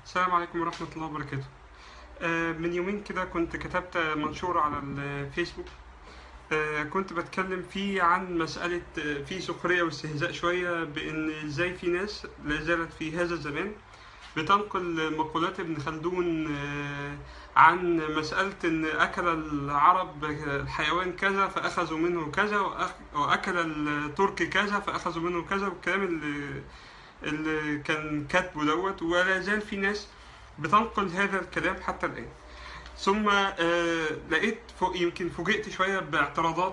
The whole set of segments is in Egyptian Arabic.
السلام عليكم ورحمة الله وبركاته آه، من يومين كده كنت كتبت منشور على الفيسبوك آه، كنت بتكلم فيه عن مسألة آه، في سخرية واستهزاء شوية بإن إزاي في ناس لا زالت في هذا الزمان بتنقل مقولات ابن خلدون آه، عن مسألة إن أكل العرب الحيوان كذا فأخذوا منه كذا وأخ- وأكل الترك كذا فأخذوا منه كذا والكلام اللي اللي كان كاتبه دوت ولا زال في ناس بتنقل هذا الكلام حتى الآن ثم آه لقيت فوق يمكن فوجئت شوية باعتراضات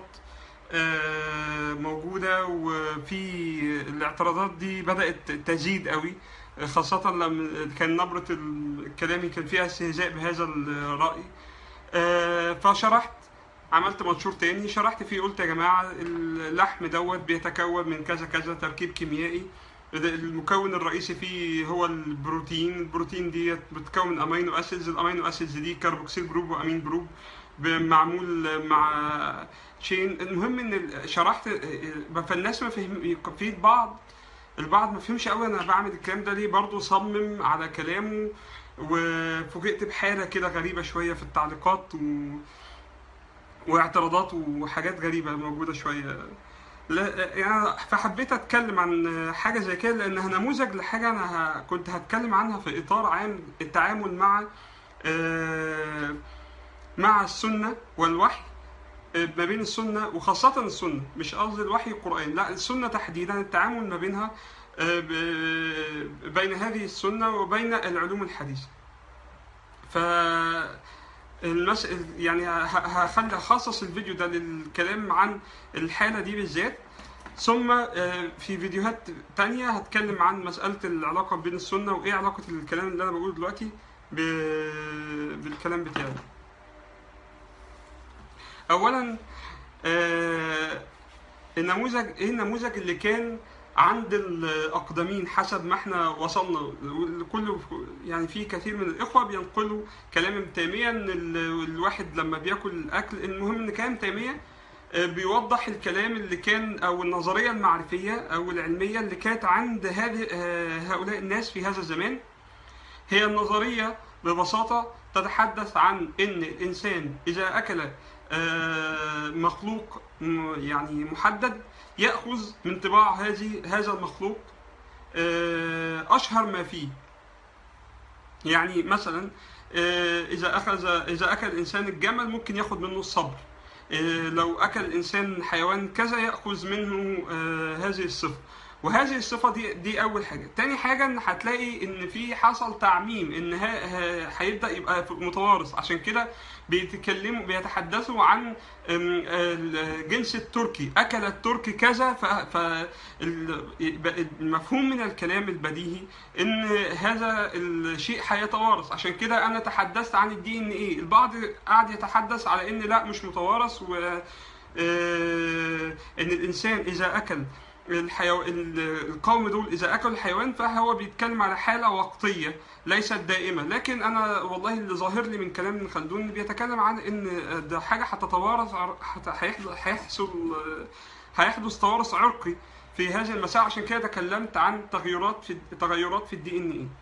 آه موجودة وفي الاعتراضات دي بدأت تزيد قوي خاصة لما كان نبرة الكلام كان فيها استهزاء بهذا الرأي آه فشرحت عملت منشور تاني شرحت فيه قلت يا جماعة اللحم دوت بيتكون من كذا كذا تركيب كيميائي المكون الرئيسي فيه هو البروتين البروتين دي بتتكون من امينو اسيدز الامينو اسيدز دي كربوكسيل جروب وامين جروب معمول مع تشين المهم ان ال- شرحت فالناس ما فهم في بعض البعض ما فهمش قوي انا بعمل الكلام ده ليه برضه صمم على كلامه وفوجئت بحاله كده غريبه شويه في التعليقات و... واعتراضات وحاجات غريبه موجوده شويه لا يعني فحبيت اتكلم عن حاجه زي كده لانها نموذج لحاجه انا ه- كنت هتكلم عنها في اطار عام التعامل مع آه، مع السنه والوحي آه، ما بين السنه وخاصه السنه مش قصدي الوحي القراني لا السنه تحديدا التعامل ما بينها آه، ب- بين هذه السنه وبين العلوم الحديثه ف المس... يعني ه- هخلي اخصص الفيديو ده للكلام عن الحالة دي بالذات ثم آه، في فيديوهات تانية هتكلم عن مسألة العلاقة بين السنة وإيه علاقة الكلام اللي أنا بقوله دلوقتي ب... بالكلام بتاعي أولا آه، النموذج إيه النموذج اللي كان عند الأقدمين حسب ما احنا وصلنا كله يعني في كثير من الإخوة بينقلوا كلام ابن تيمية إن ال- الواحد لما بياكل الأكل المهم إن كلام تيمية آه، بيوضح الكلام اللي كان او النظريه المعرفيه او العلميه اللي كانت عند هذه آه، هؤلاء الناس في هذا الزمان هي النظريه ببساطه تتحدث عن ان الانسان اذا اكل آه، مخلوق م- يعني محدد ياخذ من طباع هذه هذا المخلوق آه، اشهر ما فيه يعني مثلا آه، اذا اخذ اذا اكل الانسان الجمل ممكن ياخد منه الصبر آه، لو اكل الانسان حيوان كذا ياخذ منه آه، هذه الصفه وهذه الصفه دي دي اول حاجه تاني حاجه ان هتلاقي ان في حصل تعميم ان ها- ها- هيبدا يبقى متوارث عشان كده بيتكلموا بيتحدثوا عن أم، الجنس التركي اكل التركي كذا ف ف- ال- يبقى المفهوم من الكلام البديهي ان هذا الشيء هيتوارث عشان كده انا تحدثت عن الدي ان ايه البعض قاعد يتحدث على ان لا مش متوارث و آه، ان الانسان اذا اكل الحيو... ال- القوم دول اذا اكلوا الحيوان فهو بيتكلم على حاله وقتيه ليست دائمه لكن انا والله اللي ظاهر لي من كلام ابن خلدون بيتكلم عن ان ده حاجه هتتوارث عر- هت- هيحصل هيحصل هيحدث توارث عرقي في هذه المساحه عشان كده تكلمت عن تغيرات في تغيرات في الدي ان ايه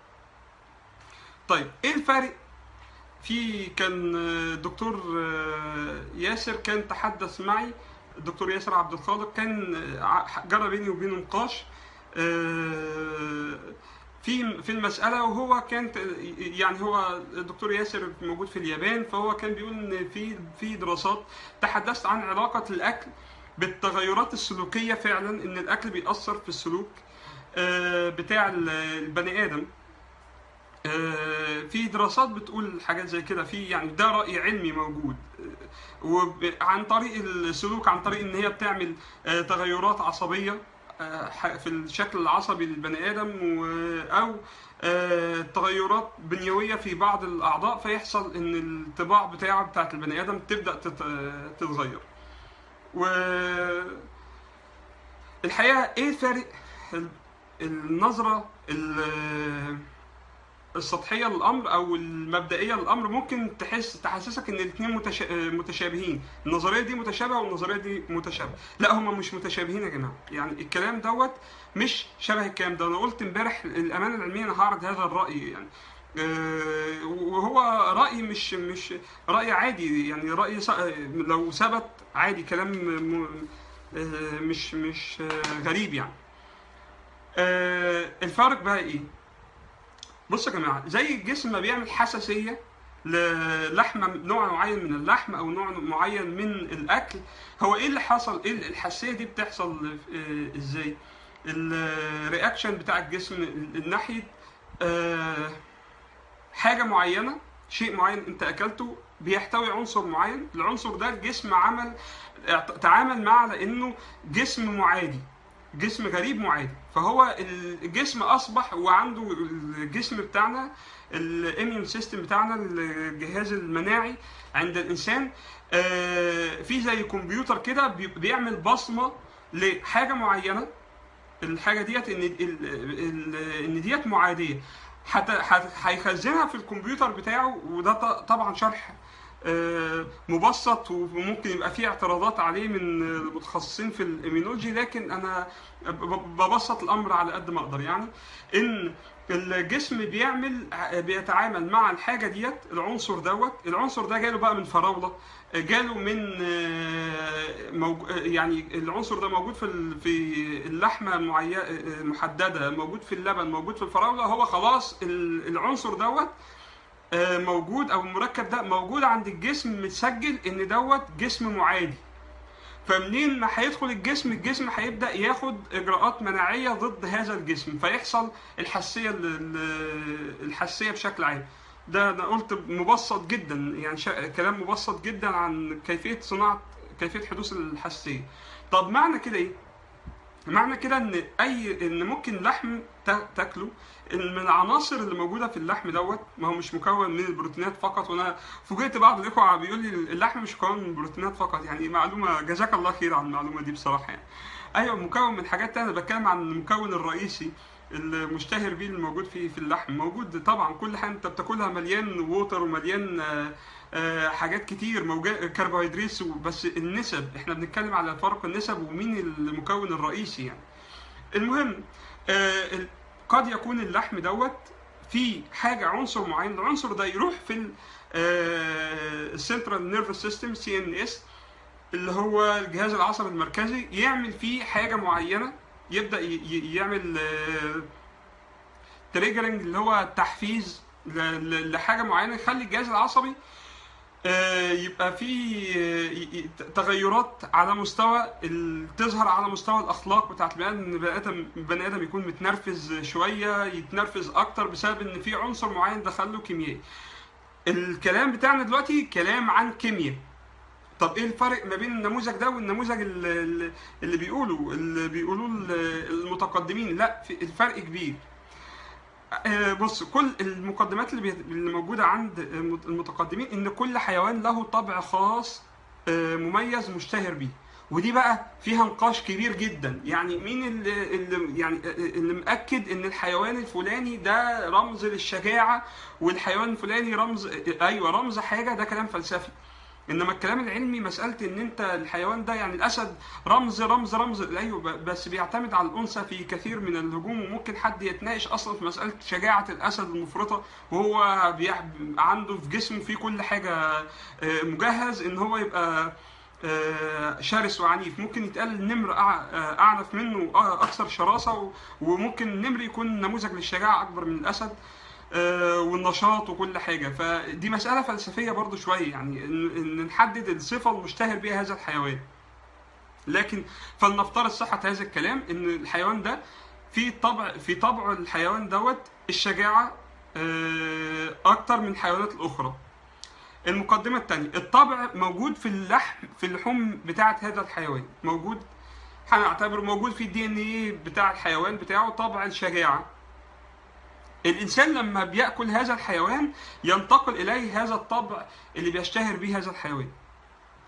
طيب ايه الفرق في كان دكتور ياسر كان تحدث معي الدكتور ياسر عبد الخالق كان جرى بيني وبينه نقاش في في المسألة وهو كان يعني هو الدكتور ياسر موجود في اليابان فهو كان بيقول إن في في دراسات تحدثت عن علاقة الأكل بالتغيرات السلوكية فعلا إن الأكل بيأثر في السلوك آه، بتاع البني آدم آه، في دراسات بتقول حاجات زي كده في يعني ده رأي علمي موجود آه، وعن طريق السلوك عن طريق ان هي بتعمل آه، تغيرات عصبية آه، ح- في الشكل العصبي للبني آدم و- او آه، تغيرات بنيوية في بعض الأعضاء فيحصل ان الطباع بتاعه بتاعت البني آدم تبدأ تت- آه، تتغير و الحقيقة ايه الفرق ال- النظرة ال- السطحيه للامر او المبدئيه للامر ممكن تحس تحسسك ان الاثنين متش... متشابهين النظريه دي متشابهه والنظريه دي متشابهه لا هما مش متشابهين يا جماعه يعني الكلام دوت مش شبه الكلام ده انا قلت امبارح الامانه العلميه انا هعرض هذا الراي يعني آه، وهو راي مش مش راي عادي يعني راي س- لو ثبت عادي كلام م- آه، مش مش آه، غريب يعني آه، الفرق بقى ايه بص يا جماعه زي الجسم ما بيعمل حساسيه للحمه نوع معين من اللحم او نوع معين من الاكل هو ايه اللي حصل ايه الحساسيه دي بتحصل آه، ازاي الرياكشن بتاع الجسم ناحيه آه، حاجه معينه شيء معين انت اكلته بيحتوي عنصر معين العنصر ده الجسم عمل اعت- تعامل معه لانه جسم معادي جسم غريب معادي فهو الجسم اصبح وعنده الجسم بتاعنا الاميون سيستم بتاعنا الجهاز المناعي عند الانسان آه، في زي كمبيوتر كده بي- بيعمل بصمه لحاجه معينه الحاجه ديت ان ال- ال- ان ديت معاديه حتى حت- هيخزنها في الكمبيوتر بتاعه وده ط- طبعا شرح آه، مبسط وممكن يبقى فيه اعتراضات عليه من المتخصصين في الاميونولوجي لكن انا ب- ببسط الامر على قد ما اقدر يعني ان الجسم بيعمل بيتعامل مع الحاجه ديت العنصر دوت العنصر ده جاله بقى من فراوله جاله من آه، موج... يعني العنصر ده موجود في ال- في اللحمه معي... محدده موجود في اللبن موجود في الفراوله هو خلاص ال- العنصر دوت آه، موجود او المركب ده موجود عند الجسم متسجل ان دوت جسم معادي فمنين ما هيدخل الجسم الجسم هيبدا ياخد اجراءات مناعيه ضد هذا الجسم فيحصل الحساسيه ال- ال- الحساسيه بشكل عام ده انا قلت مبسط جدا يعني شا... كلام مبسط جدا عن كيفيه صناعه كيفيه حدوث الحساسيه طب معنى كده ايه معنى كده ان اي ان ممكن لحم تا- تاكله إن من العناصر اللي موجوده في اللحم دوت ما هو مش مكون من البروتينات فقط وانا فوجئت بعض الاخوه بيقول لي اللحم مش مكون من البروتينات فقط يعني معلومه جزاك الله خير على المعلومه دي بصراحه يعني ايوه مكون من حاجات تانية بتكلم عن المكون الرئيسي المشتهر بيه الموجود في في اللحم موجود طبعا كل حاجه انت بتاكلها مليان ووتر ومليان آه، آه، حاجات كتير موجود كربوهيدرات بس النسب احنا بنتكلم على فرق النسب ومين المكون الرئيسي يعني المهم آه، ال- قد يكون اللحم دوت في حاجه عنصر معين العنصر ده يروح في السنترال نيرفس سيستم سي ان اس اللي هو الجهاز العصبي المركزي يعمل فيه حاجه معينه يبدا ي- ي- يعمل تريجرنج اللي هو تحفيز ل- ل- لحاجه معينه يخلي الجهاز العصبي آه، يبقى في آه، ي- ي- تغيرات على مستوى ال- تظهر على مستوى الاخلاق بتاعت البني ادم ان بني ادم بني ادم يكون متنرفز شويه يتنرفز اكتر بسبب ان في عنصر معين دخل له كيميائي الكلام بتاعنا دلوقتي كلام عن كيمياء طب ايه الفرق ما بين النموذج ده والنموذج ال- ال- اللي بيقولوا اللي بيقولوه ال- المتقدمين لا في الفرق كبير آه، بص كل المقدمات اللي, بي... اللي موجوده عند المتقدمين ان كل حيوان له طبع خاص آه، مميز مشتهر بيه ودي بقى فيها نقاش كبير جدا يعني مين اللي, اللي يعني آه، اللي مأكد ان الحيوان الفلاني ده رمز للشجاعه والحيوان الفلاني رمز آه، ايوه رمز حاجه ده كلام فلسفي انما الكلام العلمي مساله ان انت الحيوان ده يعني الاسد رمز رمز رمز ايوه ب- بس بيعتمد على الانثى في كثير من الهجوم وممكن حد يتناقش اصلا في مساله شجاعه الاسد المفرطه وهو بيح... عنده في جسمه فيه كل حاجه آه، مجهز ان هو يبقى آه، شرس وعنيف ممكن يتقال النمر أع- آه، اعنف منه آه، اكثر شراسه و- وممكن النمر يكون نموذج للشجاعه اكبر من الاسد آه، والنشاط وكل حاجه فدي مساله فلسفيه برضو شويه يعني ان إن نحدد الصفه المشتهر بها هذا الحيوان لكن فلنفترض صحه هذا الكلام ان الحيوان ده في طبع في طبع الحيوان دوت الشجاعه آه، اكتر من الحيوانات الاخرى المقدمه الثانيه الطبع موجود في اللحم في اللحوم بتاعه هذا الحيوان موجود هنعتبره موجود في الدي ان ايه بتاع الحيوان بتاعه طبع الشجاعه الانسان لما بياكل هذا الحيوان ينتقل اليه هذا الطبع اللي بيشتهر به هذا الحيوان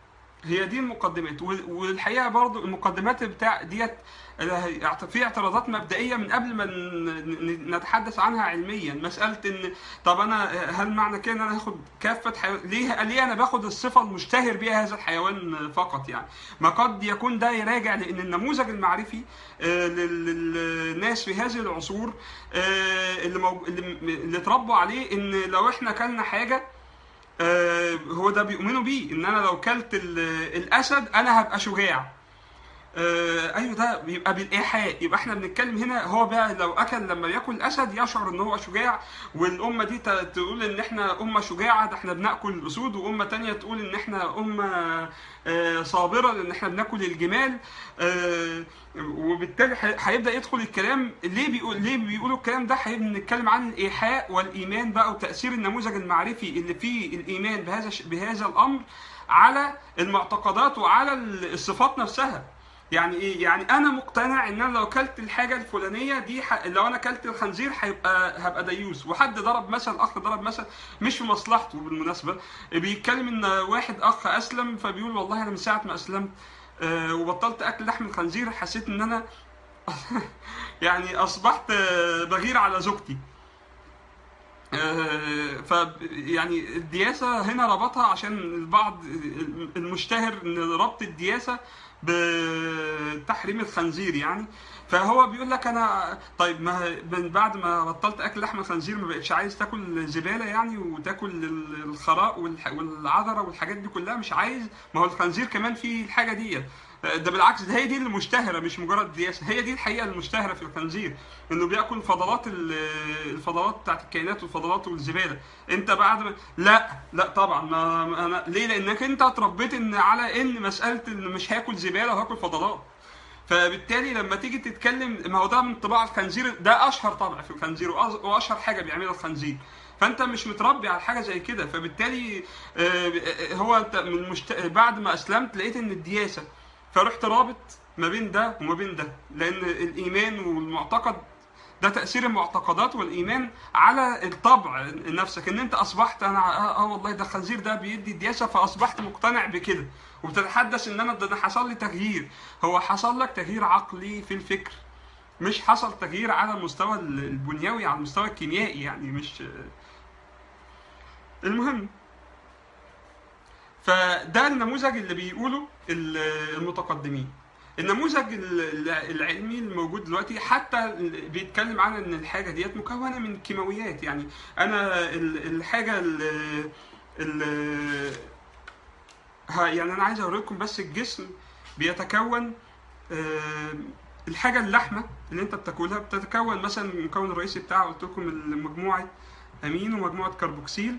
هي دي المقدمات وال- والحقيقه برضو المقدمات بتاع ديت آه، في اعتراضات مبدئيه من قبل ما ن- ن- نتحدث عنها علميا مساله ان طب انا هل معنى كده ان انا هاخد كافه حيوان ليه ليه انا باخد الصفه المشتهر بها هذا الحيوان فقط يعني ما قد يكون ده يراجع لان النموذج المعرفي آه، لل- للناس في هذه العصور آه، اللي موج- اللي اللي اتربوا عليه ان لو احنا كلنا حاجه آه، هو ده بيؤمنوا بيه ان انا لو كلت ال- الاسد انا هبقى شجاع آه ايوه ده بيبقى بالايحاء يبقى احنا بنتكلم هنا هو بقى لو اكل لما ياكل الاسد يشعر ان هو شجاع والامه دي ت- تقول ان احنا امه شجاعه ده احنا بناكل الاسود وامه تانية تقول ان احنا امه آه صابره لان احنا بناكل الجمال آه وبالتالي هي- هيبدا يدخل الكلام ليه بيقول ليه بيقولوا الكلام ده هيبقى بنتكلم عن الايحاء والايمان بقى وتاثير النموذج المعرفي اللي فيه الايمان بهذا الش- بهذا الامر على المعتقدات وعلى الصفات نفسها يعني ايه يعني انا مقتنع ان انا لو اكلت الحاجه الفلانيه دي ح... لو انا اكلت الخنزير هيبقى هبقى ديوس وحد ضرب مثل اخ ضرب مثل مش في مصلحته بالمناسبه بيتكلم ان واحد اخ اسلم فبيقول والله انا من ساعه ما اسلمت آه، وبطلت اكل لحم الخنزير حسيت ان انا يعني اصبحت آه، بغير على زوجتي آه، ف يعني الدياسه هنا ربطها عشان البعض المشتهر ان ربط الدياسه بتحريم الخنزير يعني فهو بيقول لك انا طيب ما من بعد ما بطلت اكل لحم الخنزير ما بقتش عايز تاكل زباله يعني وتاكل ال- الخراء والح- والعذره والحاجات دي كلها مش عايز ما هو الخنزير كمان فيه الحاجه دي ده بالعكس ده هي دي المشتهره مش مجرد دياسه هي دي الحقيقه المشتهره في الخنزير انه بياكل فضلات ال- الفضلات بتاعت الكائنات والفضلات والزباله انت بعد ما لا لا طبعا ما ما- انا ليه لانك انت اتربيت ان على ان مساله ان مش هاكل زباله وهاكل فضلات فبالتالي لما تيجي تتكلم ما هو ده من طباع الخنزير ده اشهر طبع في الخنزير وأز- واشهر حاجه بيعملها الخنزير فانت مش متربي على حاجه زي كده فبالتالي آه، آه، هو انت من المشت... بعد ما اسلمت لقيت ان الدياسه فرحت رابط ما بين ده وما بين ده لان الايمان والمعتقد ده تاثير المعتقدات والايمان على الطبع نفسك ان انت اصبحت انا اه, آه والله ده الخنزير ده بيدي دياسه فاصبحت مقتنع بكده وبتتحدث ان انا ده انا حصل لي تغيير هو حصل لك تغيير عقلي في الفكر مش حصل تغيير على المستوى البنيوي على المستوى الكيميائي يعني مش المهم فده النموذج اللي بيقوله ال- المتقدمين النموذج ال- العلمي الموجود دلوقتي حتى بيتكلم عن ان الحاجه ديت مكونه من كيماويات يعني انا ال- الحاجه ال- ال- ها يعني انا عايز اوريكم بس الجسم بيتكون آه، الحاجه اللحمه اللي انت بتاكلها بتتكون مثلا من المكون الرئيسي بتاعها قلت لكم مجموعه امين ومجموعه كربوكسيل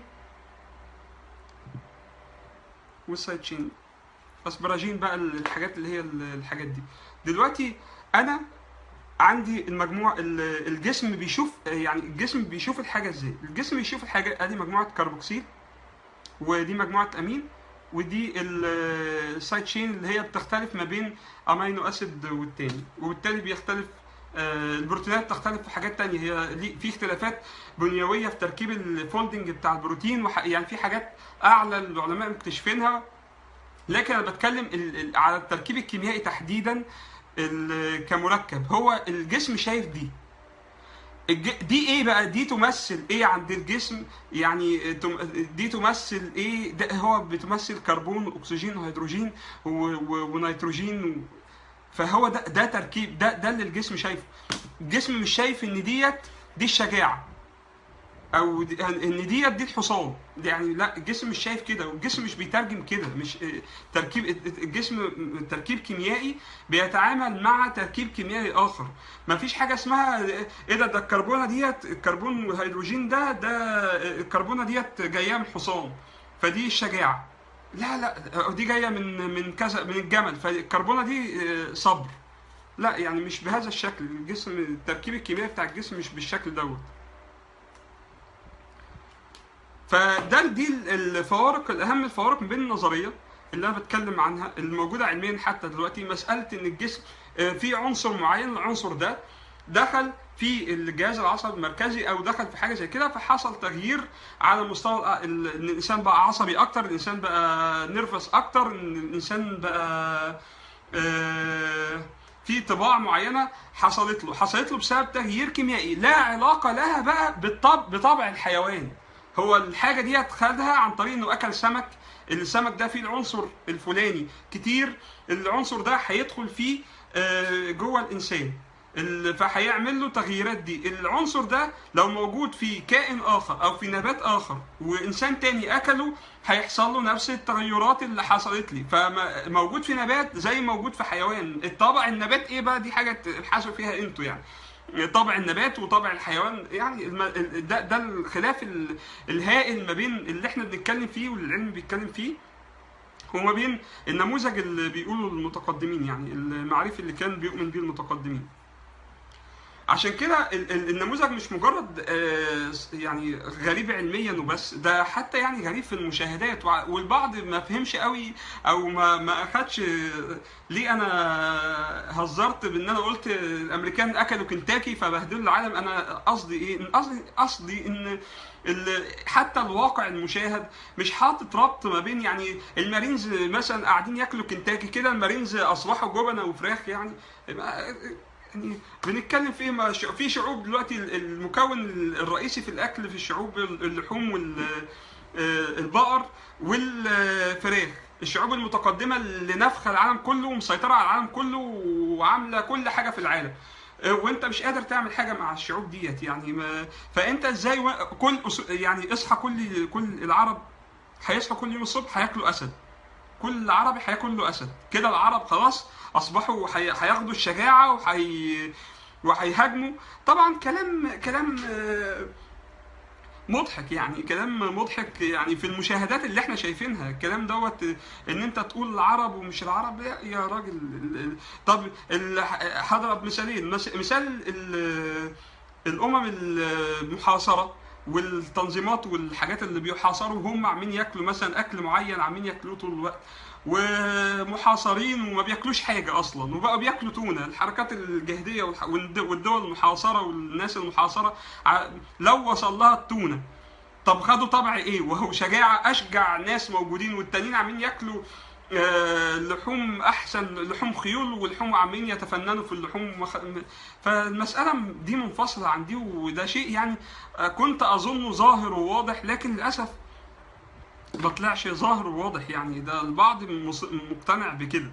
والسايد تشين اسبراجين بقى الحاجات اللي هي الحاجات دي دلوقتي انا عندي المجموع ال- الجسم بيشوف يعني الجسم بيشوف الحاجه ازاي الجسم بيشوف الحاجه ادي مجموعه كربوكسيل ودي مجموعه امين ودي السايد تشين اللي هي بتختلف ما بين امينو اسيد والتاني وبالتالي بيختلف آه، البروتينات تختلف في حاجات تانية هي ليه- في اختلافات بنيويه في تركيب الفولدنج بتاع البروتين وح- يعني في حاجات اعلى العلماء مكتشفينها لكن انا بتكلم ال- ال- على التركيب الكيميائي تحديدا ال- كمركب هو الجسم شايف دي الج- دي ايه بقى دي تمثل ايه عند الجسم يعني تم- دي تمثل ايه ده هو بتمثل كربون واكسجين وهيدروجين و- و- ونيتروجين و- فهو ده ده تركيب ده ده اللي الجسم شايفه الجسم مش شايف ان ديت دي الشجاعه او دي- ان ديت دي الحصان دي يعني لا الجسم مش شايف كده والجسم مش بيترجم كده مش اه، تركيب الجسم تركيب كيميائي بيتعامل مع تركيب كيميائي اخر ما فيش حاجه اسمها ايه ده ده الكربونه ديت الكربون والهيدروجين ده ده الكربونه ديت جايه من الحصان فدي الشجاعه لا لا دي جايه من من كذا من الجمل فالكربونه دي اه، صبر لا يعني مش بهذا الشكل الجسم التركيب الكيميائي بتاع الجسم مش بالشكل دوت فده دي الفوارق الاهم الفوارق ما بين النظريه اللي انا بتكلم عنها الموجوده علميا حتى دلوقتي مساله ان الجسم آه، في عنصر معين العنصر ده دخل في الجهاز العصبي المركزي او دخل في حاجه زي كده فحصل تغيير على مستوى الأ- ال- ان الانسان بقى عصبي اكتر الانسان بقى نيرفس اكتر ان الانسان بقى آه، في طباع معينه حصلت له حصلت له بسبب تغيير كيميائي لا علاقه لها بقى بالطب بطبع الحيوان هو الحاجه دي خدها عن طريق انه اكل سمك السمك ده فيه العنصر الفلاني كتير العنصر ده هيدخل فيه آه، جوه الانسان ال- فهيعمل له تغييرات دي العنصر ده لو موجود في كائن اخر او في نبات اخر وانسان تاني اكله هيحصل له نفس التغيرات اللي حصلت لي فموجود في نبات زي موجود في حيوان الطبع النبات ايه بقى دي حاجه تبحثوا فيها انتوا يعني طبع النبات وطبع الحيوان يعني الم- ال- ده ده الخلاف ال- الهائل ما بين اللي احنا بنتكلم فيه والعلم بيتكلم فيه وما بين النموذج اللي بيقوله المتقدمين يعني المعرفي اللي كان بيؤمن بيه المتقدمين عشان كده ال- ال- النموذج مش مجرد آه، يعني غريب علميا وبس ده حتى يعني غريب في المشاهدات وع- والبعض ما فهمش قوي او ما ما اخدش آه، ليه انا هزرت بان انا قلت الامريكان اكلوا كنتاكي فبهدلوا العالم انا قصدي ايه قصدي قصدي ان ال- حتى الواقع المشاهد مش حاطط ربط ما بين يعني المارينز مثلا قاعدين ياكلوا كنتاكي كده المارينز اصبحوا جبنه وفراخ يعني يعني بنتكلم في ما ش- في شعوب دلوقتي ال- المكون الرئيسي في الاكل في الشعوب اللحوم والبقر والفراخ الشعوب المتقدمه اللي نافخه العالم كله ومسيطره على العالم كله وعامله كل حاجه في العالم وانت مش قادر تعمل حاجه مع الشعوب ديت يعني ما فانت ازاي و- كل أس- يعني اصحى كل كل العرب هيصحوا كل يوم الصبح هياكلوا اسد كل عربي هياكل له اسد كده العرب خلاص اصبحوا هي- هياخدوا الشجاعه وهي وهيهاجموا طبعا كلام كلام آه، مضحك يعني كلام مضحك يعني في المشاهدات اللي احنا شايفينها الكلام دوت آه، ان انت تقول العرب ومش العرب يا يا راجل ال- ال- طب ال- هضرب مثالين مس- مثال ال- الامم المحاصره والتنظيمات والحاجات اللي بيحاصروا هم عاملين ياكلوا مثلا اكل معين عاملين ياكلوه طول الوقت ومحاصرين وما بياكلوش حاجه اصلا وبقوا بياكلوا تونه الحركات الجهاديه والح- والد- والدول المحاصره والناس المحاصره ع- لو وصل لها التونه طب خدوا طبع ايه وهو شجاعه اشجع ناس موجودين والتانيين عاملين ياكلوا آه، لحوم احسن لحوم خيول ولحوم عاملين يتفننوا في اللحوم وخ- فالمساله دي منفصله عن دي وده شيء يعني آه، كنت اظنه ظاهر وواضح لكن للاسف ما طلعش ظاهر وواضح يعني ده البعض مص- مقتنع بكده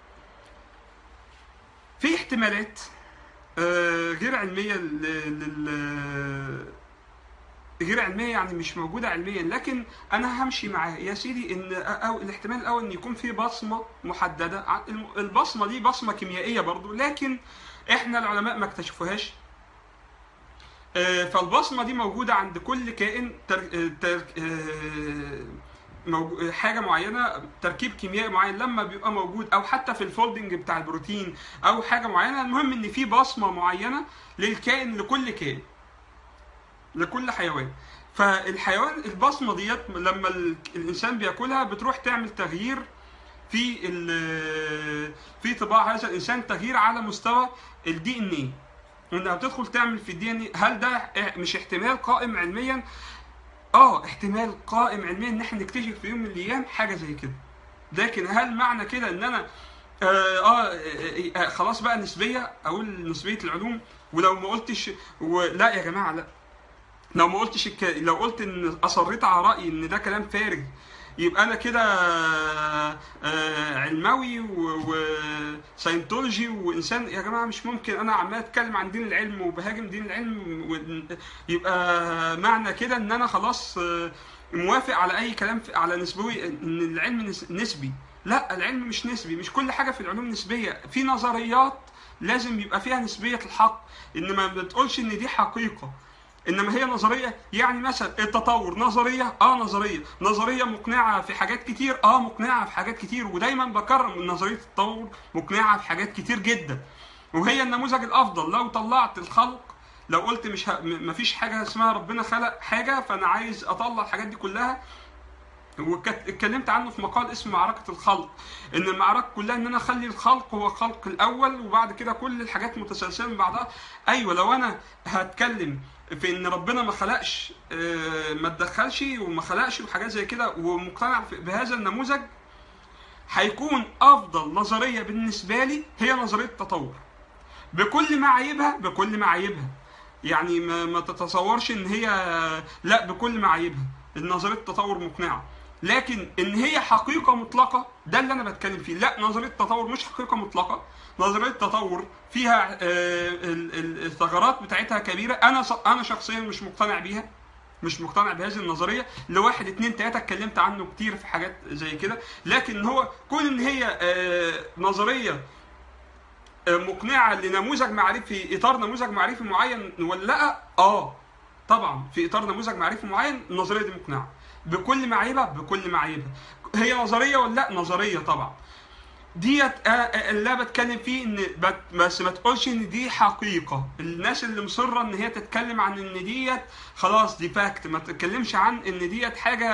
في احتمالات آه، غير علميه لل لل- غير علميه يعني مش موجوده علميا لكن انا همشي معاه يا سيدي ان أو الاحتمال الاول ان يكون في بصمه محدده ع- الم- البصمه دي بصمه كيميائيه برضو لكن احنا العلماء ما اكتشفوهاش آه، فالبصمه دي موجوده عند كل كائن تر... آه، تر... آه، موجو- حاجه معينه تركيب كيميائي معين لما بيبقى موجود او حتى في الفولدنج بتاع البروتين او حاجه معينه المهم ان في بصمه معينه للكائن لكل كائن لكل حيوان فالحيوان البصمه ديت لما ال- الانسان بياكلها بتروح تعمل تغيير في ال- في طباع هذا الانسان تغيير على مستوى الدي ان ايه انها بتدخل تعمل في الدي ان هل ده مش احتمال قائم علميا اه احتمال قائم علميا ان احنا نكتشف في يوم من الايام حاجه زي كده لكن هل معنى كده ان انا آه, آه, آه, آه خلاص بقى نسبيه اقول نسبيه العلوم ولو ما قلتش و... لا يا جماعه لا لو ما قلتش الك... لو قلت ان اصريت على رايي ان ده كلام فارغ يبقى انا كده آه، علماوي وساينتولوجي وانسان يا جماعه مش ممكن انا عمال اتكلم عن دين العلم وبهاجم دين العلم و- يبقى معنى كده ان انا خلاص آه، موافق على اي كلام في- على نسبوي ان العلم نس- نسبي لا العلم مش نسبي مش كل حاجه في العلوم نسبيه في نظريات لازم يبقى فيها نسبيه الحق ان ما بتقولش ان دي حقيقه انما هي نظريه يعني مثلا التطور نظريه اه نظريه نظريه مقنعه في حاجات كتير اه مقنعه في حاجات كتير ودايما بكرر ان نظريه التطور مقنعه في حاجات كتير جدا وهي النموذج الافضل لو طلعت الخلق لو قلت مش ه... م- مفيش حاجه اسمها ربنا خلق حاجه فانا عايز اطلع الحاجات دي كلها واتكلمت عنه في مقال اسمه معركه الخلق ان المعركه كلها ان انا اخلي الخلق هو الخلق الاول وبعد كده كل الحاجات متسلسله من بعضها ايوه لو انا هتكلم في ان ربنا ما خلقش آه، ما اتدخلش وما خلقش وحاجات زي كده ومقتنع في- بهذا النموذج هيكون افضل نظريه بالنسبه لي هي نظريه التطور بكل معايبها بكل معايبها يعني ما, ما تتصورش ان هي لا بكل معايبها نظريه التطور مقنعه لكن ان هي حقيقه مطلقه ده اللي انا بتكلم فيه لا نظريه التطور مش حقيقه مطلقه نظريه التطور فيها آه، ال- ال- الثغرات بتاعتها كبيره انا ص- انا شخصيا مش مقتنع بيها مش مقتنع بهذه النظريه لواحد اتنين تلاته اتكلمت عنه كتير في حاجات زي كده لكن هو كون ان هي آه، نظريه آه، مقنعه لنموذج معرفي في اطار نموذج معرفي معين ولا لا اه طبعا في اطار نموذج معرفي معين النظريه دي مقنعه بكل معايبها بكل معايبها هي نظريه ولا لا نظريه طبعا ديت آه، آه، اللي أنا بتكلم فيه ان بت- بس ما تقولش ان دي حقيقه الناس اللي مصره ان هي تتكلم عن ان ديت خلاص دي فاكت ما تتكلمش عن ان ديت حاجه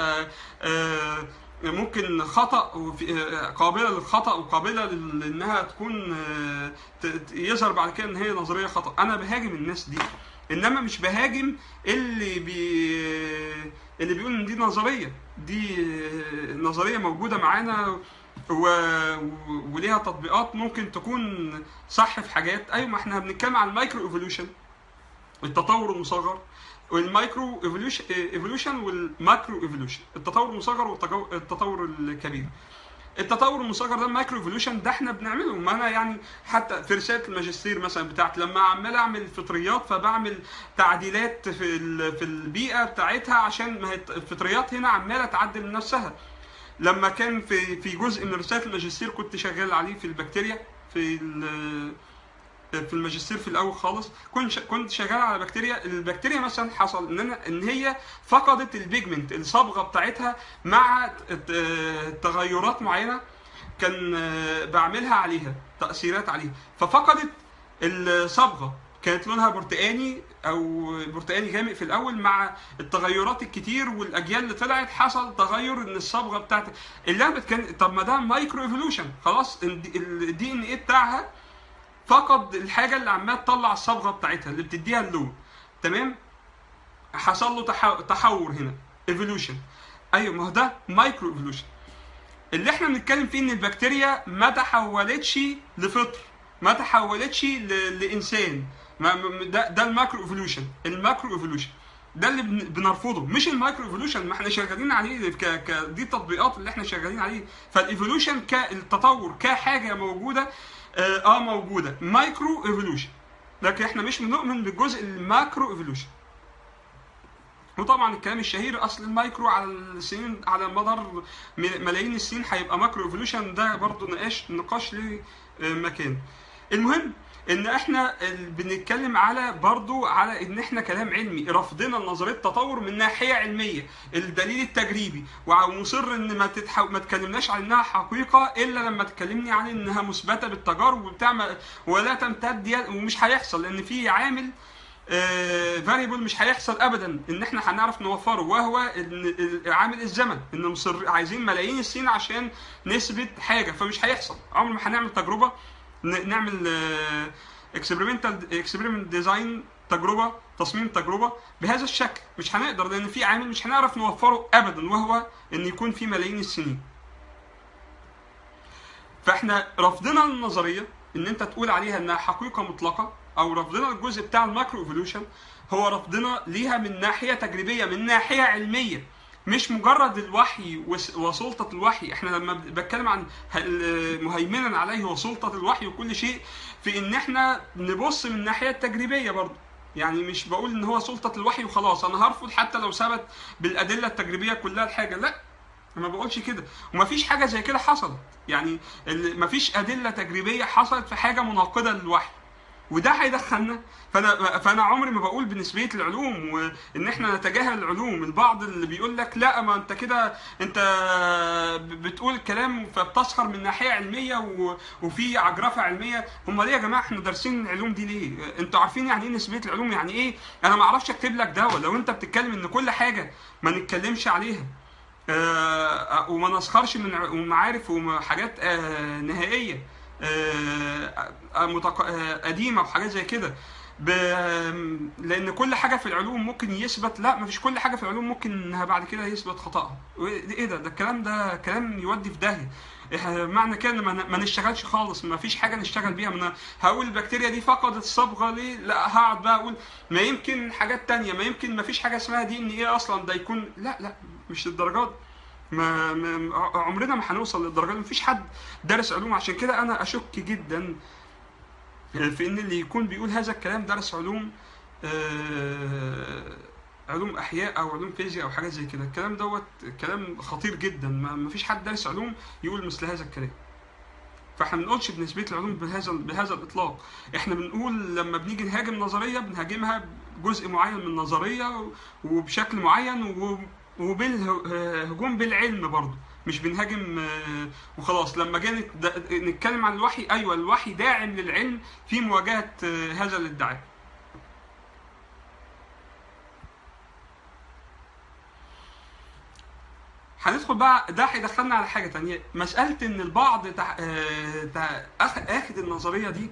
آه، ممكن خطا وفي- آه، قابله للخطا وقابله لل- لانها تكون آه، ت- ت- يظهر بعد كده ان هي نظريه خطا انا بهاجم الناس دي انما مش بهاجم اللي بي اللي بيقول ان دي نظريه دي آه، نظريه موجوده معانا و... و- وليها تطبيقات ممكن تكون صح في حاجات ايوه ما احنا بنتكلم عن المايكرو ايفولوشن التطور المصغر والمايكرو ايفولوشن ايفولوشن والماكرو ايفولوشن التطور المصغر والتطور الكبير التطور المصغر ده المايكرو ايفولوشن ده احنا بنعمله ما انا يعني حتى في رساله الماجستير مثلا بتاعتي لما عمال اعمل فطريات فبعمل تعديلات في ال- في البيئه بتاعتها عشان ما هي الفطريات هنا عماله تعدل من نفسها لما كان في في جزء من رساله الماجستير كنت شغال عليه في البكتيريا في ال- في الماجستير في الاول خالص كنت ش- كنت شغال على بكتيريا البكتيريا مثلا حصل ان انا ان هي فقدت البيجمنت الصبغه بتاعتها مع ت- ت- تغيرات معينه كان آه، بعملها عليها تاثيرات عليها ففقدت الصبغه كانت لونها برتقاني او برتقاني غامق في الاول مع التغيرات الكتير والاجيال اللي طلعت حصل تغير ان الصبغه بتاعت اللي انا بتكلم طب ما ده مايكرو ايفولوشن خلاص الدي ان ايه بتاعها فقد الحاجه اللي عمال تطلع الصبغه بتاعتها اللي بتديها اللون تمام حصل له تح- تحور هنا ايفولوشن ايوه ما هو ده مايكرو ايفولوشن اللي احنا بنتكلم فيه ان البكتيريا ما تحولتش لفطر ما تحولتش ل... لانسان ما ما- ده ده الماكرو ايفولوشن الماكرو ايفولوشن ده اللي بن- بنرفضه مش المايكرو ايفولوشن ما احنا شغالين عليه ك... ك... دي التطبيقات اللي احنا شغالين عليه فالايفولوشن كالتطور كحاجه موجوده اه, آه موجوده مايكرو ايفولوشن لكن احنا مش بنؤمن بالجزء الماكرو ايفولوشن وطبعا الكلام الشهير اصل المايكرو على السنين على مدار م- ملايين السنين هيبقى ماكرو ايفولوشن ده برضو نقاش نقاش ليه آه، مكان المهم ان احنا ال- بنتكلم على برضو على ان احنا كلام علمي رفضنا لنظريه التطور من ناحيه علميه الدليل التجريبي ومصر ان ما تتحو... ما تكلمناش عن انها حقيقه الا لما تكلمني عن انها مثبته بالتجارب وبتاع ما- ولا تمتد يد- ومش هيحصل لان في عامل فاريبل مش هيحصل ابدا ان احنا هنعرف نوفره وهو إن ال- عامل الزمن ان مصر عايزين ملايين السنين عشان نثبت حاجه فمش هيحصل عمر ما هنعمل تجربه ن- نعمل اكسبيرمنتال اكسبيرمنت ديزاين تجربه تصميم تجربه بهذا الشكل مش هنقدر لان في عامل مش هنعرف نوفره ابدا وهو ان يكون في ملايين السنين فاحنا رفضنا للنظريه ان انت تقول عليها انها حقيقه مطلقه او رفضنا الجزء بتاع الماكرو ايفولوشن هو رفضنا ليها من ناحيه تجريبيه من ناحيه علميه مش مجرد الوحي وس- وسلطه الوحي احنا لما ب- بتكلم عن هل- مهيمنا عليه وسلطه الوحي وكل شيء في ان احنا نبص من الناحيه التجريبيه برضه يعني مش بقول ان هو سلطه الوحي وخلاص انا هرفض حتى لو ثبت بالادله التجريبيه كلها الحاجه لا ما بقولش كده ومفيش حاجه زي كده حصلت يعني ال- مفيش ادله تجريبيه حصلت في حاجه مناقضه للوحي وده هيدخلنا فانا فانا عمري ما بقول بنسبيه العلوم وان احنا نتجاهل العلوم البعض اللي بيقول لك لا ما انت كده انت بتقول الكلام فبتسخر من ناحيه علميه و- وفي عجرفه علميه هم ليه يا جماعه احنا دارسين العلوم دي ليه انتوا عارفين يعني ايه نسبيه العلوم يعني ايه انا ما اعرفش اكتب لك ده لو انت بتتكلم ان كل حاجه ما نتكلمش عليها آه، وما نسخرش من ع- ومعارف وحاجات آه، نهائيه آه، آه، متق- آه، قديمه وحاجات زي كده ب... لان كل حاجه في العلوم ممكن يثبت لا مفيش كل حاجه في العلوم ممكن انها بعد كده يثبت خطأها ايه ده ده الكلام ده كلام يودي في داهيه إحنا معنى كده إن ما ن- ما نشتغلش خالص ما فيش حاجه نشتغل بيها ما انا هقول البكتيريا دي فقدت الصبغه ليه لا هقعد بقى اقول ما يمكن حاجات تانية ما يمكن ما فيش حاجه اسمها دي ان ايه اصلا ده يكون لا لا مش للدرجات دي. ما, ما ع- عمرنا ما هنوصل للدرجه دي مفيش حد دارس علوم عشان كده انا اشك جدا في ان اللي يكون بيقول هذا الكلام درس علوم آه، علوم احياء او علوم فيزياء او حاجات زي كده الكلام دوت كلام خطير جدا ما ما فيش حد دارس علوم يقول مثل هذا الكلام فاحنا ما بنقولش بنسبه العلوم بهذا بهذا الاطلاق احنا بنقول لما بنيجي نهاجم نظريه بنهاجمها بجزء معين من النظريه وبشكل معين و- وبالهجوم بالعلم برضه مش بنهاجم آه، وخلاص لما جينا نت- نتكلم عن الوحي ايوه الوحي داعم للعلم في مواجهه آه، هذا الادعاء هندخل بقى ده هيدخلنا على حاجه تانية مساله ان البعض تع... آه، تع... أخ- اخد النظريه دي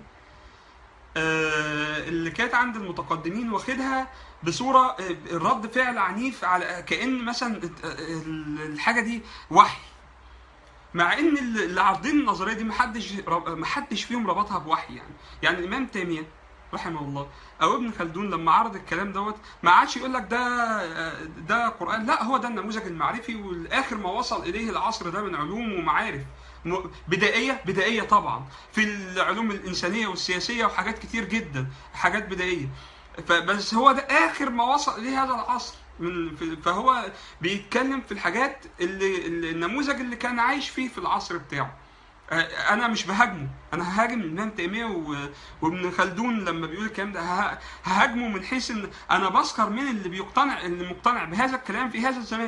آه، اللي كانت عند المتقدمين واخدها بصوره آه، الرد فعل عنيف على كان مثلا الت- آه، الحاجه دي وحي مع ان اللي عارضين النظريه دي محدش رب- محدش فيهم ربطها بوحي يعني يعني الامام تيميه رحمه الله او ابن خلدون لما عرض الكلام دوت ما عادش يقول لك ده ده قران لا هو ده النموذج المعرفي والاخر ما وصل اليه العصر ده من علوم ومعارف م- بدائيه بدائيه طبعا في العلوم الانسانيه والسياسيه وحاجات كتير جدا حاجات بدائيه فبس هو ده اخر ما وصل اليه هذا العصر من في- فهو بيتكلم في الحاجات اللي اللي- النموذج اللي كان عايش فيه في العصر بتاعه آه، انا مش بهاجمه انا ههاجم الامام تيميه و- وابن خلدون لما بيقول الكلام ده ه- ههاجمه من حيث ان انا بسخر من اللي بيقتنع اللي مقتنع بهذا الكلام في هذا الزمان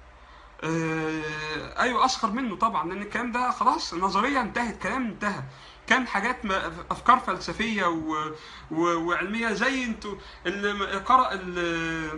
آه، ايوه اسخر منه طبعا لان الكلام ده خلاص نظريه انتهت كلام انتهى كان حاجات ما- افكار فلسفيه و... و... وعلميه زي انتوا اللي قرأ ال...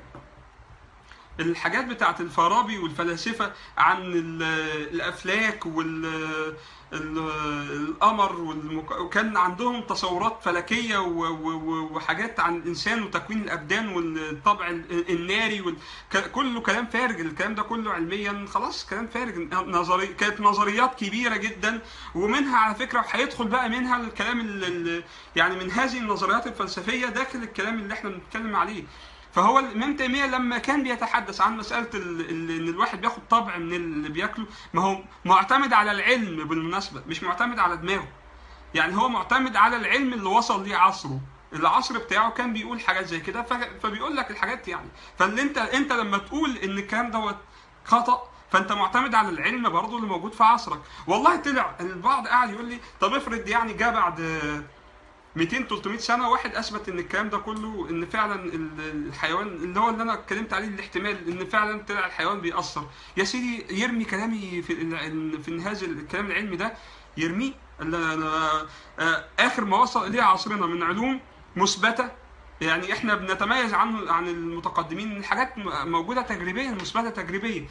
الحاجات بتاعت الفارابي والفلاسفه عن ال- الافلاك وال ال- القمر والمك... وكان عندهم تصورات فلكيه و... و... وحاجات عن الانسان وتكوين الابدان والطبع ال- الناري وال... ك- كله كلام فارغ الكلام ده كله علميا خلاص كلام فارغ نظري كانت نظريات كبيره جدا ومنها على فكره وهيدخل بقى منها الكلام ال... ال- يعني من هذه النظريات الفلسفيه داخل الكلام اللي احنا بنتكلم عليه فهو الامام تيميه لما كان بيتحدث عن مساله ال- ال- ان الواحد بياخد طبع من اللي بياكله ما هو معتمد على العلم بالمناسبه مش معتمد على دماغه يعني هو معتمد على العلم اللي وصل ليه عصره العصر بتاعه كان بيقول حاجات زي كده ف- فبيقول لك الحاجات يعني فاللي انت انت لما تقول ان الكلام دوت خطا فانت معتمد على العلم برضه اللي موجود في عصرك والله طلع البعض قاعد يقول لي طب افرض يعني جه بعد آه، 200 300 سنه واحد اثبت ان الكلام ده كله ان فعلا ال- الحيوان اللي هو اللي انا اتكلمت عليه الاحتمال ان فعلا طلع الحيوان بيأثر يا سيدي يرمي كلامي في ال- في هذا الكلام العلمي ده يرميه اللي أنا- آه، اخر ما وصل اليه عصرنا من علوم مثبته يعني احنا بنتميز عن عن المتقدمين إن الحاجات م- موجوده تجريبيا مثبته تجريبيا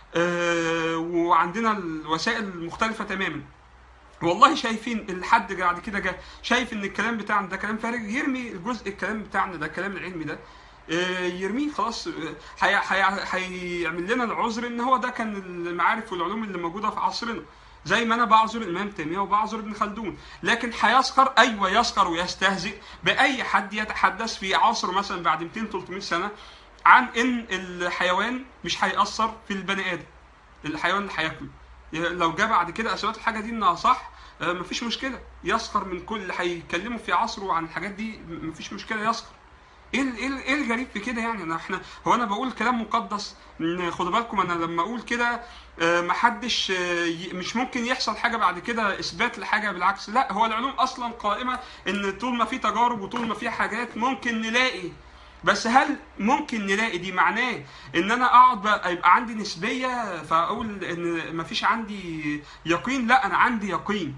آه، وعندنا الوسائل المختلفه تماما والله شايفين الحد بعد كده جه شايف ان الكلام بتاعنا ده كلام فارغ يرمي الجزء الكلام بتاعنا ده الكلام العلمي ده آه، يرميه خلاص آه، هي- هي- هيعمل لنا العذر ان هو ده كان المعارف والعلوم اللي موجوده في عصرنا زي ما انا بعذر الامام تيميه وبعذر ابن خلدون لكن هيسخر ايوه يسخر ويستهزئ باي حد يتحدث في عصر مثلا بعد 200 300 سنه عن ان الحيوان مش هيأثر في البني ادم الحيوان اللي هياكله لو جه بعد كده اثبت الحاجه دي انها صح آه، مفيش مشكله يسخر من كل اللي هيتكلموا في عصره عن الحاجات دي م- مفيش مشكله يسخر ايه ال- ايه ال- ايه الغريب في كده يعني انا احنا هو انا بقول كلام مقدس إن خدوا بالكم انا لما اقول كده آه، محدش آه، ي- مش ممكن يحصل حاجه بعد كده اثبات لحاجه بالعكس لا هو العلوم اصلا قائمه ان طول ما في تجارب وطول ما في حاجات ممكن نلاقي بس هل ممكن نلاقي دي معناه ان انا اقعد بقى يبقى عندي نسبيه فاقول ان مفيش عندي يقين لا انا عندي يقين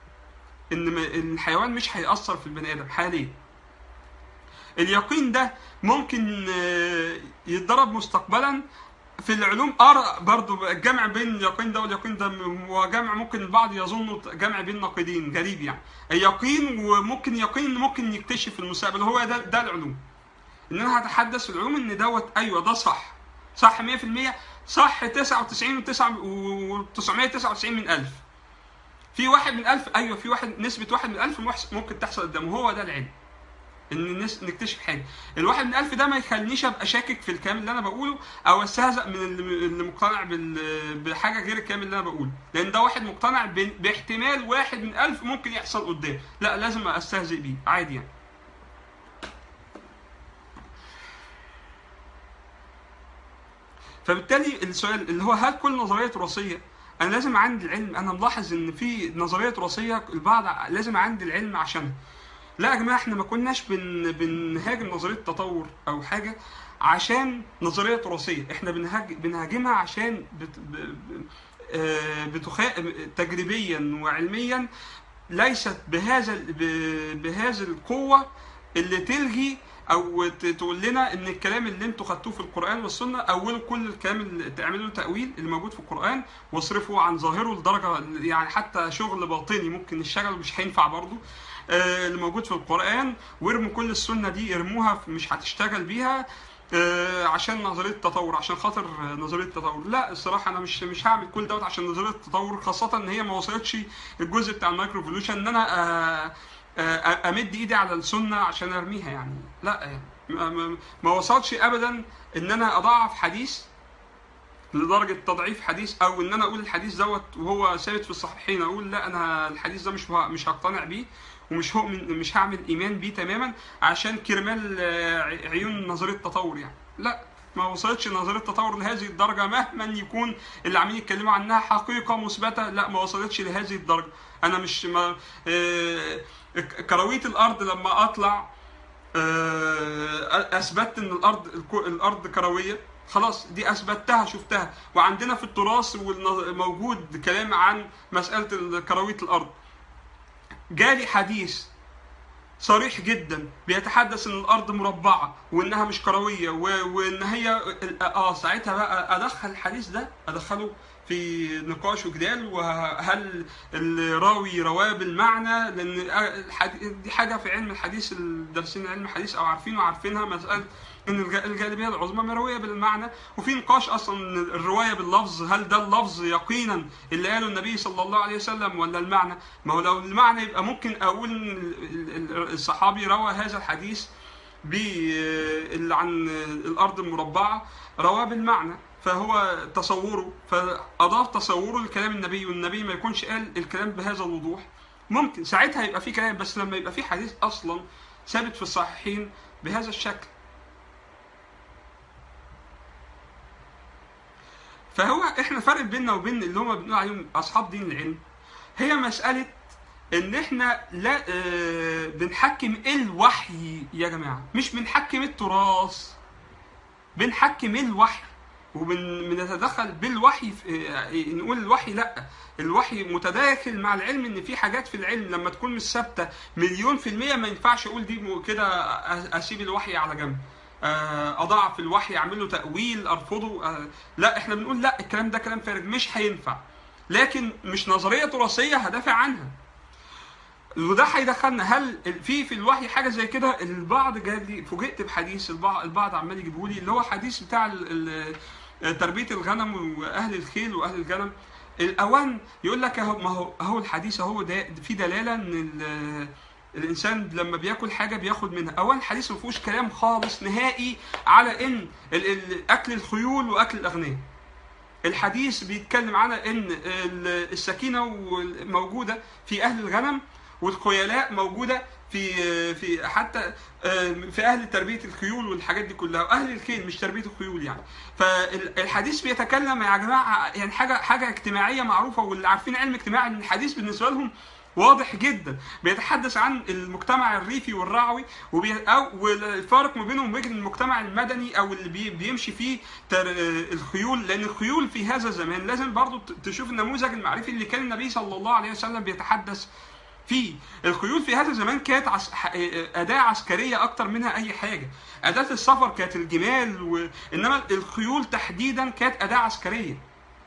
ان م- إن الحيوان مش هيأثر في البني ادم حاليا اليقين ده ممكن آه، يتضرب مستقبلا في العلوم ارى برضو الجمع بين اليقين ده واليقين ده وجمع ممكن البعض يظنه جمع بين نقيضين غريب يعني اليقين وممكن يقين ممكن يكتشف في المستقبل هو ده ده العلوم ان انا هتحدث في العلوم ان دوت ايوه ده صح صح 100% صح 99 و999 من 1000 في واحد من 1000 ايوه في واحد نسبه واحد من 1000 محس- ممكن تحصل قدامه هو ده العلم ان الناس نكتشف حاجه الواحد من ألف ده ما يخلينيش ابقى شاكك في الكلام اللي انا بقوله او استهزأ من اللي اللي مقتنع بال- بحاجه غير الكلام اللي انا بقوله لان ده واحد مقتنع ب- باحتمال واحد من ألف ممكن يحصل قدام لا لازم استهزئ بيه عادي يعني فبالتالي السؤال اللي هو هل كل نظريه وراثيه انا لازم عندي العلم انا ملاحظ ان في نظريه وراثيه البعض لازم عندي العلم عشانها لا يا جماعه احنا ما كناش بن بنهاجم نظريه التطور او حاجه عشان نظريه وراثيه احنا بنهاج بنهاجمها عشان بت ب ب آه، بتخا... تجريبيا وعلميا ليست بهذا ال- ب- بهذه القوه اللي تلغي او ت- تقول لنا ان الكلام اللي انتوا خدتوه في القران والسنه اولوا كل الكلام اللي تعملوا له تاويل اللي موجود في القران واصرفوا عن ظاهره لدرجه يعني حتى شغل باطني ممكن نشتغل مش هينفع برضه آه، اللي موجود في القرآن وارموا كل السنة دي ارموها مش هتشتغل بيها آه، عشان نظرية التطور عشان خاطر آه، نظرية التطور لا الصراحة أنا مش مش هعمل كل دوت عشان نظرية التطور خاصة إن هي ما وصلتش الجزء بتاع المايكرو فولوشن إن أنا آه، آه، أمد إيدي على السنة عشان أرميها يعني لا يعني ما- ما- ما وصلش أبدا إن أنا أضعف حديث لدرجه تضعيف حديث او ان انا اقول الحديث دوت وهو ثابت في الصحيحين اقول لا انا الحديث ده مش ه- مش هقتنع بيه ومش هو مش هعمل ايمان بيه تماما عشان كرمال آه، ع- عيون نظريه التطور يعني لا ما وصلتش نظريه التطور لهذه الدرجه مهما يكون اللي عمالين يتكلموا عنها حقيقه مثبته لا ما وصلتش لهذه الدرجه انا مش ما آه، ك- كرويه الارض لما اطلع آه، اثبتت ان الارض الكو- الارض كرويه خلاص دي اثبتها شفتها وعندنا في التراث والنظ- موجود كلام عن مساله كرويه الارض جالي حديث صريح جدا بيتحدث ان الارض مربعه وانها مش كرويه و- وان هي اه ساعتها بقى ادخل الحديث ده ادخله في نقاش وجدال وهل الراوي رواه بالمعنى لان الحديث دي حاجه في علم الحديث الدارسين علم الحديث او عارفين وعارفينها مساله ان الج- الجاذبيه العظمى مرويه بالمعنى وفي نقاش اصلا إن الروايه باللفظ هل ده اللفظ يقينا اللي قاله النبي صلى الله عليه وسلم ولا المعنى ما هو لو المعنى يبقى ممكن اقول ان ال- ال- الصحابي روى هذا الحديث ب اللي عن الارض المربعه رواه بالمعنى فهو تصوره فاضاف تصوره لكلام النبي والنبي ما يكونش قال الكلام بهذا الوضوح ممكن ساعتها يبقى في كلام بس لما يبقى في حديث اصلا ثابت في الصحيحين بهذا الشكل فهو احنا فرق بيننا وبين اللي هم بنقول عليهم اصحاب دين العلم هي مساله ان احنا لا آه بنحكم الوحي يا جماعه مش بنحكم التراث بنحكم الوحي وبنتدخل بالوحي في آه، نقول الوحي لا الوحي متداخل مع العلم ان في حاجات في العلم لما تكون مش ثابته مليون في الميه ما ينفعش اقول دي م- كده أ- اسيب الوحي على جنب آه، اضعف الوحي اعمل له تاويل ارفضه آه، لا احنا بنقول لا الكلام ده كلام فارغ مش هينفع لكن مش نظريه تراثيه هدافع عنها وده هيدخلنا هل في في الوحي حاجه زي كده البعض جاب لي فوجئت بحديث البعض البعض عمال يجيبوا لي اللي هو حديث بتاع ال- ال- تربيه الغنم واهل الخيل واهل الجنم الاوان يقول لك اهو ما هو اهو الحديث اهو ده في دلاله ان ال- الانسان لما بياكل حاجه بياخد منها اولا الحديث ما فيهوش كلام خالص نهائي على ان ال- ال- اكل الخيول واكل الاغنياء الحديث بيتكلم على ان ال- السكينه موجوده في اهل الغنم والخيلاء موجوده في في حتى في اهل تربيه الخيول والحاجات دي كلها واهل الخيل مش تربيه الخيول يعني فالحديث بيتكلم يا جماعه يعني حاجه حاجه اجتماعيه معروفه واللي عارفين علم اجتماعي ان الحديث بالنسبه لهم واضح جدا بيتحدث عن المجتمع الريفي والرعوي وبي... أو والفارق ما بينهم وبين المجتمع المدني او اللي بي... بيمشي فيه تر... الخيول لان الخيول في هذا الزمان لازم برضو ت- تشوف النموذج المعرفي اللي كان النبي صلى الله عليه وسلم بيتحدث في الخيول في هذا الزمان كانت عس... ح- اداه عسكريه اكتر منها اي حاجه اداه السفر كانت الجمال و... انما الخيول تحديدا كانت اداه عسكريه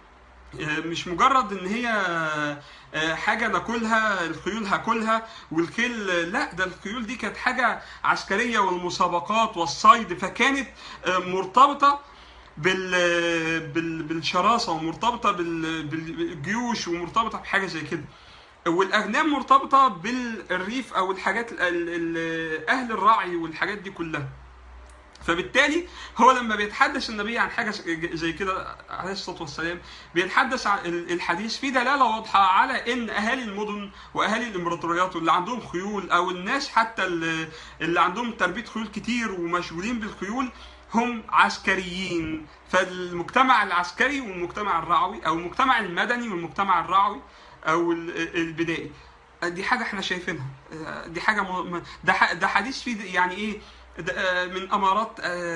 آه، مش مجرد ان هي آه، حاجه ناكلها الخيول هاكلها والخيل آه، لا ده الخيول دي كانت حاجه عسكريه والمسابقات والصيد فكانت آه، مرتبطه بال بال بالشراسه ومرتبطه بال- بال- بالجيوش ومرتبطه بحاجه زي كده والاغنام مرتبطه بالريف او الحاجات ال- ال- اهل الرعي والحاجات دي كلها فبالتالي هو لما بيتحدث النبي عن حاجه زي كده عليه الصلاه والسلام بيتحدث عن ال- الحديث فيه دلاله واضحه على ان اهالي المدن واهالي الامبراطوريات واللي عندهم خيول او الناس حتى اللي, اللي عندهم تربيه خيول كتير ومشغولين بالخيول هم عسكريين فالمجتمع العسكري والمجتمع الرعوي او المجتمع المدني والمجتمع الرعوي او ال- البدائي دي حاجه احنا شايفينها دي حاجه م... ده ح- ده حديث فيه يعني ايه ده، آه، من امارات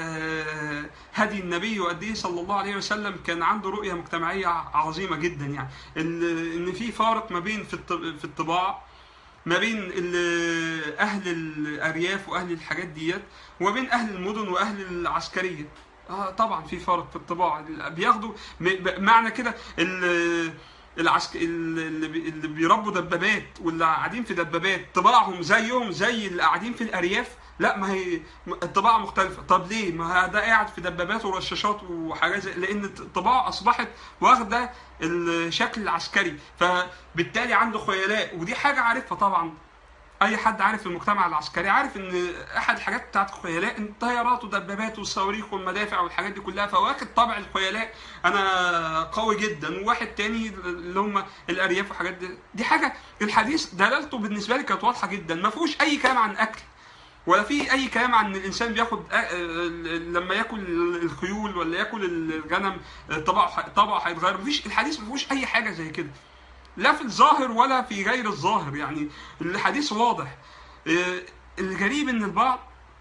آه، هدي النبي وقد صلى الله عليه وسلم كان عنده رؤيه مجتمعيه عظيمه جدا يعني ال- ان في فارق ما بين في الط- في الطباع ما بين ال- اهل الارياف واهل الحاجات ديت وما بين اهل المدن واهل العسكريه اه طبعا في فرق في الطباع بياخدوا م- ب- معنى كده ال- العسك اللي بي- اللي بيربوا دبابات واللي قاعدين في دبابات طباعهم زيهم زي اللي قاعدين في الارياف لا ما هي الطباعه مختلفه طب ليه ما ده قاعد في دبابات ورشاشات وحاجات زي لان الطباعه اصبحت واخده الشكل العسكري فبالتالي عنده خيلاء ودي حاجه عارفها طبعا اي حد عارف المجتمع العسكري عارف ان احد الحاجات بتاعت الخيلاء الطيارات والدبابات والصواريخ والمدافع والحاجات دي كلها فواخد طبع الخيلاء انا قوي جدا وواحد تاني اللي هم الارياف والحاجات دي دي حاجه الحديث دلالته بالنسبه لي كانت واضحه جدا ما فيهوش اي كلام عن اكل ولا في اي كلام عن ان الانسان بياخد أ- لما ياكل الخيول ولا ياكل الغنم طبعه طبعه هيتغير مفيش الحديث ما فيهوش اي حاجه زي كده لا في الظاهر ولا في غير الظاهر يعني الحديث واضح آه، الغريب ان البعض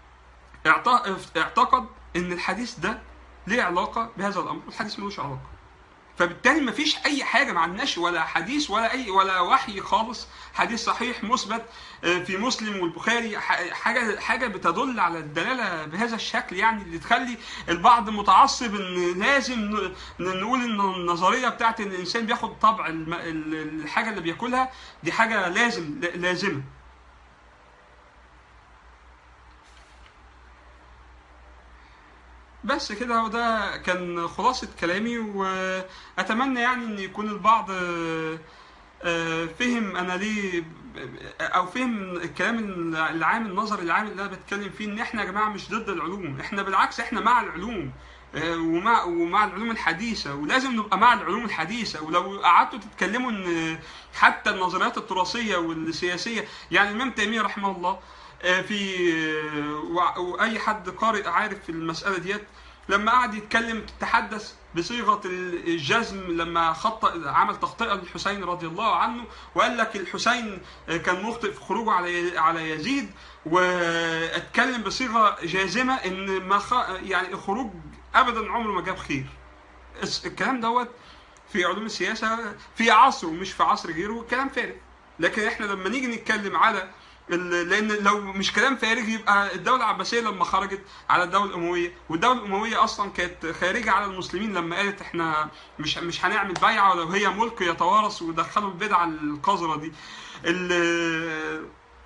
اعت- اعتقد ان الحديث ده ليه علاقه بهذا الامر والحديث ملوش علاقه فبالتالي مفيش اي حاجه ما عندناش ولا حديث ولا اي ولا وحي خالص حديث صحيح مثبت آه، في مسلم والبخاري ح- حاجه حاجه بتدل على الدلاله بهذا الشكل يعني اللي تخلي البعض متعصب ان لازم ن- ن- نقول ان النظريه بتاعت ان الانسان بياخد طبع الم- ال- الحاجه اللي بياكلها دي حاجه لازم لا- لازمه بس كده وده كان خلاصة كلامي وأتمنى يعني إن يكون البعض آه، آه، فهم أنا ليه أو فهم الكلام العام النظري العام اللي أنا بتكلم فيه إن إحنا يا جماعة مش ضد العلوم إحنا بالعكس إحنا مع العلوم آه، ومع ومع العلوم الحديثة ولازم نبقى مع العلوم الحديثة ولو قعدتوا تتكلموا إن حتى النظريات التراثية والسياسية يعني الإمام تيمية رحمه الله آه، في آه، وع- واي حد قارئ عارف في المساله ديت لما قعد يتكلم تحدث بصيغه الجزم لما خط عمل تخطئه للحسين رضي الله عنه وقال لك الحسين آه، كان مخطئ في خروجه على على يزيد واتكلم بصيغه جازمه ان ما خ... يعني الخروج ابدا عمره ما جاب خير الس- الكلام دوت في علوم السياسه في عصره مش في عصر غيره كلام فارغ لكن احنا لما نيجي نتكلم على ال- لان لو مش كلام فارغ يبقى الدوله العباسيه لما خرجت على الدوله الامويه والدوله الامويه اصلا كانت خارجه على المسلمين لما قالت احنا مش مش هنعمل بيعه ولو هي ملك يتوارث ودخلوا البدعه القذره دي ال-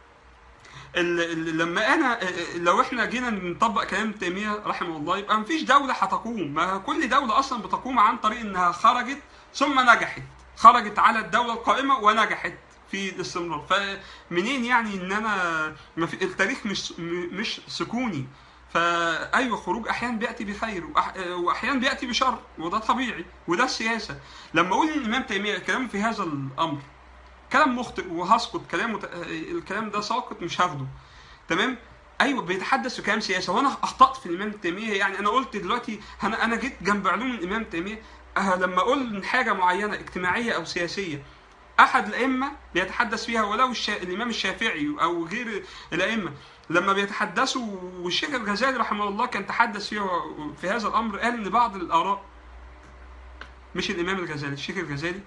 ال- ال- لما انا لو احنا جينا نطبق كلام تيميه رحمه الله يبقى مفيش دوله هتقوم ما كل دوله اصلا بتقوم عن طريق انها خرجت ثم نجحت خرجت على الدوله القائمه ونجحت في الاستمرار فمنين يعني ان انا ما في التاريخ مش م- مش سكوني فايوه خروج احيانا بياتي بخير وأح- واحيانا بياتي بشر وده طبيعي وده السياسه لما اقول ان الامام تيميه كلامه في هذا الامر كلام مخطئ وهسقط كلامه الكلام ده ساقط مش هاخده تمام ايوه بيتحدث في كلام سياسه وانا اخطات في الامام تيميه يعني انا قلت دلوقتي انا انا جيت جنب علوم الامام تيميه أه لما اقول إن حاجه معينه اجتماعيه او سياسيه احد الائمه بيتحدث فيها ولو الشا... الامام الشافعي او غير الائمه لما بيتحدثوا والشيخ الغزالي رحمه الله كان تحدث فيه في هذا الامر قال ان بعض الاراء مش الامام الغزالي الشيخ الغزالي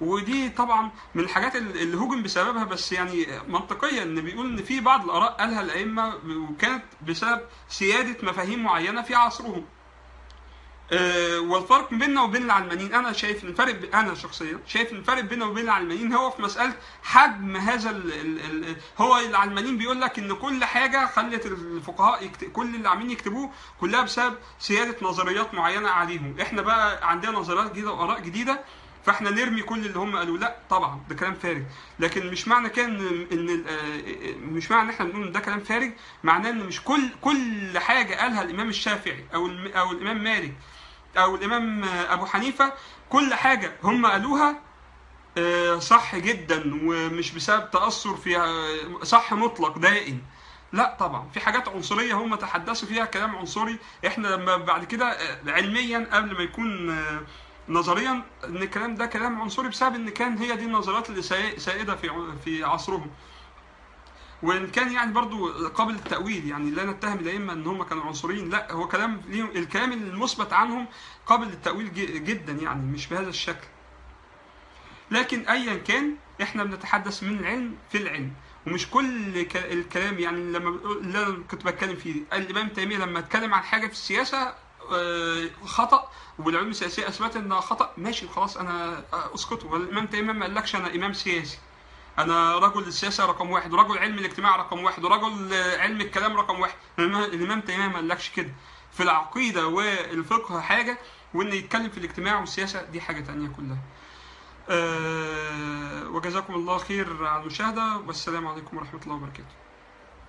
ودي طبعا من الحاجات اللي اللي هجم بسببها بس يعني منطقيا ان بيقول ان في بعض الاراء قالها الائمه وكانت بسبب سياده مفاهيم معينه في عصرهم آه، والفرق بيننا وبين العلمانيين انا شايف ان الفرق ب- انا شخصيا شايف ان الفرق بيننا وبين العلمانيين هو في مساله حجم هذا ال ال ال هو العلمانيين بيقول لك ان كل حاجه خلت الفقهاء يكت... كل اللي عاملين يكتبوه كلها بسبب سياده نظريات معينه عليهم احنا بقى عندنا نظريات جديده واراء جديده فاحنا نرمي كل اللي هم قالوه لا طبعا ده كلام فارغ لكن مش معنى كده ان ان ال- آه، مش معنى ان احنا بنقول ان ده كلام فارغ معناه ان مش كل كل حاجه قالها الامام الشافعي او الم- او الامام مالك او الامام ابو حنيفه كل حاجه هم قالوها آه، صح جدا ومش بسبب تاثر في آه، صح مطلق دائم لا طبعا في حاجات عنصريه هم تحدثوا فيها كلام عنصري احنا لما بعد كده آه، علميا قبل ما يكون آه، نظريا ان الكلام ده كلام عنصري بسبب ان كان هي دي النظريات اللي سا- سائده في ع- في عصرهم وان كان يعني برضو قابل للتاويل يعني لا نتهم الائمه ان هم كانوا عنصريين لا هو كلام ليهم الكلام المثبت عنهم قابل للتاويل ج- جدا يعني مش بهذا الشكل لكن ايا كان احنا بنتحدث من العلم في العلم ومش كل ك- الكلام يعني لما بقول- اللي انا كنت بتكلم فيه الامام تيميه لما اتكلم عن حاجه في السياسه آه، خطا والعلوم السياسيه اثبتت انها خطا ماشي خلاص انا آه، اسكتوا والامام تيميه ما قالكش انا امام سياسي انا رجل السياسه رقم واحد ورجل علم الاجتماع رقم واحد ورجل آه، علم الكلام رقم واحد الإمام- الامام تيميه ما قالكش كده في العقيده والفقه حاجه وان يتكلم في الاجتماع والسياسه دي حاجه تانية كلها أه وجزاكم الله خير على المشاهده والسلام عليكم ورحمه الله وبركاته